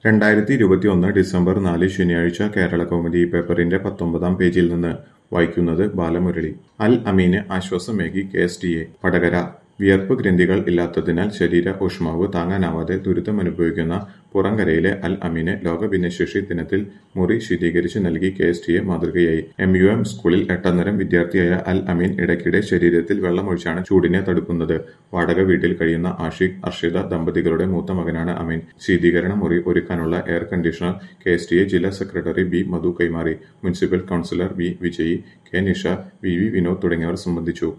രണ്ടായിരത്തി ഇരുപത്തിയൊന്ന് ഡിസംബർ നാല് ശനിയാഴ്ച കേരളകൗമുദി പേപ്പറിന്റെ പത്തൊമ്പതാം പേജിൽ നിന്ന് വായിക്കുന്നത് ബാലമുരളി അൽ അമീന് ആശ്വാസമേകി K S T A Vadakara വിയർപ്പ് ഗ്രന്ഥികൾ ഇല്ലാത്തതിനാൽ ശരീര ഊഷ്മാവ് താങ്ങാനാവാതെ ദുരിതമനുഭവിക്കുന്ന പുറങ്കരയിലെ അൽ അമീന് ലോക ഭിന്നശേഷി ദിനത്തിൽ മുറി ശീതീകരിച്ച് നൽകി കെ എസ് ടി എ മാതൃകയായി എം യു എം സ്കൂളിൽ എട്ടാം വിദ്യാർത്ഥിയായ അൽ അമീൻ ഇടയ്ക്കിടെ ശരീരത്തിൽ വെള്ളമൊഴിച്ചാണ് ചൂടിനെ തടുക്കുന്നത് വാടക വീട്ടിൽ കഴിയുന്ന ആഷിഖ് അർഷിത ദമ്പതികളുടെ മൂത്ത മകനാണ് അമീൻ ശീതീകരണ മുറി ഒരുക്കാനുള്ള air conditioner K S T A ജില്ലാ സെക്രട്ടറി ബി മധു കൈമാറി municipal councillor V Vijayi K Nisha V V Vinod തുടങ്ങിയവർ സംബന്ധിച്ചു